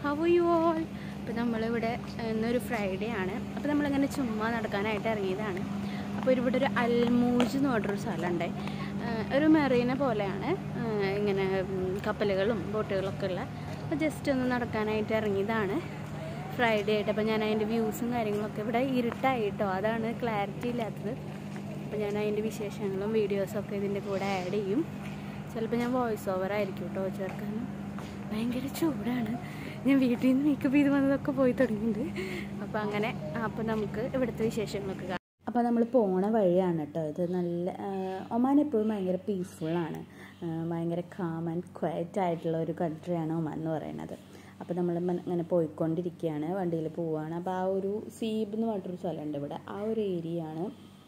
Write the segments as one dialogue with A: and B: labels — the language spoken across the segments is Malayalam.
A: ഹവ് യു ഓൾ അപ്പോൾ നമ്മളിവിടെ ഇന്നൊരു ഫ്രൈഡേ ആണ് അപ്പോൾ നമ്മളിങ്ങനെ ചുമ്മാ നടക്കാനായിട്ട് ഇറങ്ങിയതാണ് അപ്പോൾ ഇവിടെ ഒരു അൽമൂജ് എന്ന് പറഞ്ഞൊരു സ്ഥലമുണ്ട് ഒരു മെറീന പോലെയാണ് ആ, ഇങ്ങനെ ഉം, കപ്പലുകളും ബോട്ടുകളൊക്കെ ഉള്ള അപ്പോൾ ജസ്റ്റ് ഒന്ന് നടക്കാനായിട്ട് ഇറങ്ങിയതാണ് ഫ്രൈഡേ ആയിട്ട് അപ്പോൾ ഞാൻ അതിൻ്റെ വ്യൂസും കാര്യങ്ങളൊക്കെ ഇവിടെ ഇരുട്ടായിട്ടോ അതാണ് ക്ലാരിറ്റി ഇല്ലാത്തത് അപ്പോൾ ഞാൻ അതിൻ്റെ വിശേഷങ്ങളും വീഡിയോസൊക്കെ ഇതിൻ്റെ കൂടെ ആഡ് ചെയ്യും ചിലപ്പോൾ ഞാൻ വോയിസ് ഓവർ ആയിരിക്കും കേട്ടോ ചേർക്കാനും ഭയങ്കര ചൂടാണ് ഞാൻ വീട്ടിൽ നിന്ന് മേക്കപ്പ് ചെയ്ത് വന്നതൊക്കെ പോയി തുടങ്ങിയിട്ടുണ്ട് അപ്പോൾ അങ്ങനെ അപ്പോൾ നമുക്ക് ഇവിടുത്തെ വിശേഷങ്ങളൊക്കെ കാണാം
B: അപ്പോൾ നമ്മൾ പോണ വഴിയാണ് കേട്ടോ ഇത് നല്ല ആഹ് ഒമാൻ എപ്പോഴും ഭയങ്കര പീസ്ഫുള്ളാണ് ഭയങ്കര കാം ആൻഡ് ക്വയറ്റ് ആയിട്ടുള്ള ഒരു കൺട്രിയാണ് ഒമാൻ എന്ന് പറയുന്നത് അപ്പോൾ നമ്മൾ ഇങ്ങനെ പോയിക്കൊണ്ടിരിക്കുകയാണ് വണ്ടിയിൽ പോവുകയാണ് അപ്പോൾ ആ ഒരു സീബ് എന്ന് പറഞ്ഞിട്ടൊരു സ്ഥലമുണ്ട് ഇവിടെ ആ ഒരു ഏരിയ ആണ്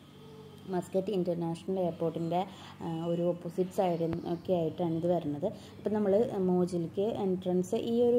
B: മസ്കറ്റ് ഇൻ്റർനാഷണൽ എയർപോർട്ടിൻ്റെ ഒരു ഓപ്പോസിറ്റ് സൈഡിൽ ഒക്കെ ആയിട്ടാണ് ഇത് വരുന്നത് അപ്പം നമ്മൾ മോജിലേക്ക് എൻട്രൻസ് ഈ ഒരു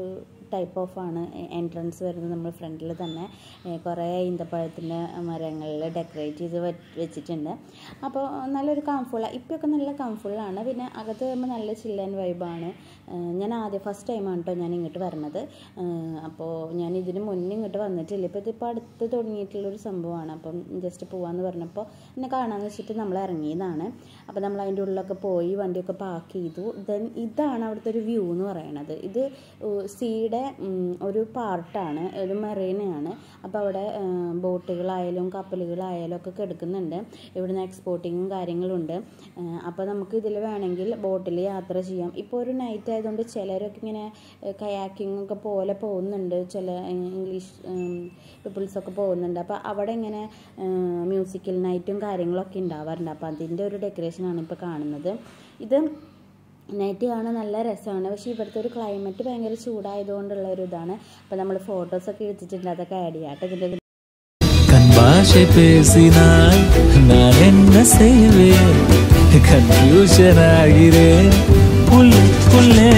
B: ടൈപ്പ് ഓഫ് ആണ് എൻട്രൻസ് വരുന്നത് നമ്മൾ ഫ്രണ്ടിൽ തന്നെ ഏഹ്, കുറേ ഈന്തപ്പഴത്തിൻ്റെ മരങ്ങളിൽ ഡെക്കറേറ്റ് ചെയ്ത് വെ- വെച്ചിട്ടുണ്ട് അപ്പോൾ നല്ലൊരു കംഫുള്ള ഇപ്പോഴൊക്കെ നല്ല കംഫുള്ളാണ് പിന്നെ അകത്ത് വരുമ്പോൾ നല്ല ചില്ലൻ വൈബാണ് ഞാൻ ആദ്യം ഫസ്റ്റ് ടൈമാണ് കേട്ടോ ഞാൻ ഇങ്ങോട്ട് വരുന്നത് അപ്പോൾ ഞാൻ ഇതിന് മുന്നേ ഇങ്ങോട്ട് വന്നിട്ടില്ല ഇപ്പോൾ ഇതിപ്പോൾ അടുത്ത് തുടങ്ങിയിട്ടുള്ളൊരു സംഭവമാണ് അപ്പം ജസ്റ്റ് പോവാന്ന് പറഞ്ഞപ്പോൾ എന്നെ കാണാമെന്ന് വെച്ചിട്ട് നമ്മൾ ഇറങ്ങിയതാണ് അപ്പോൾ നമ്മൾ അതിൻ്റെ ഉള്ളിലൊക്കെ പോയി വണ്ടിയൊക്കെ പാർക്ക് ചെയ്തു ദെൻ ഇതാണ് അവിടുത്തെ ഒരു വ്യൂ എന്ന് പറയുന്നത് ഇത് സീയുടെ ഒരു പാർട്ടാണ് ഒരു മെറീനയാണ് അപ്പോൾ അവിടെ ഉം, ബോട്ടുകളായാലും കപ്പലുകളായാലും ഒക്കെ കിടക്കുന്നുണ്ട് ഇവിടുന്ന് എക്സ്പോർട്ടിങ്ങും കാര്യങ്ങളുണ്ട് അപ്പോൾ നമുക്ക് ഇതിൽ വേണമെങ്കിൽ ബോട്ടിൽ യാത്ര ചെയ്യാം ഇപ്പോൾ ഒരു നൈറ്റ് ആയതുകൊണ്ട് ചിലരൊക്കെ ഇങ്ങനെ കയാക്കിംഗ് ഒക്കെ പോലെ പോകുന്നുണ്ട് ചില ഇംഗ്ലീഷ് പീപ്പിൾസൊക്കെ പോകുന്നുണ്ട് അപ്പോൾ അവിടെ ഇങ്ങനെ മ്യൂസിക്കൽ നൈറ്റും കാര്യങ്ങളൊക്കെ ഉണ്ടാവാറുണ്ട് അപ്പോൾ അതിൻ്റെ ഒരു ഡെക്കറേഷനാണ് ഇപ്പോൾ കാണുന്നത് ഇത് നൈറ്റ് കാണാൻ നല്ല രസമാണ് പക്ഷേ ഇവിടുത്തെ ഒരു ക്ലൈമറ്റ് ഭയങ്കര ചൂടായതുകൊണ്ടുള്ള ഒരു ഇതാണ് അപ്പോൾ നമ്മൾ ഫോട്ടോസൊക്കെ എടുത്തിട്ടുണ്ട് അതൊക്കെ ആഡ് ചെയ്യാം കേട്ടോ ഇതിൻ്റെ
C: கண் பாஷை பேசினால் நான் என்ன செய்வேன் கன்ஃபியூஷன் ஆகிறேன் புல் புல்லே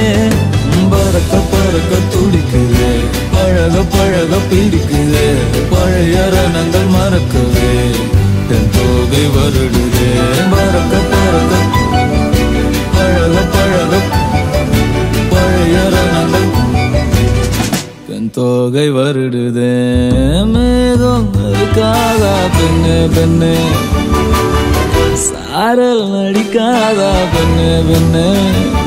C: பறக்க பறக்க துடிக்குது பழக பழக பிடிக்குது பழைய ரணங்கள் மறக்கவே தென் தோகை வருடுதே பறக்க பறக்க பழக பழக பழைய ரணங்கள் தென் தோகை வருடுதே மேகம் இருக்காதா பெண்ணு பெண்ணு சாரல் நடிக்காதா பெண்ணு பெண்ணு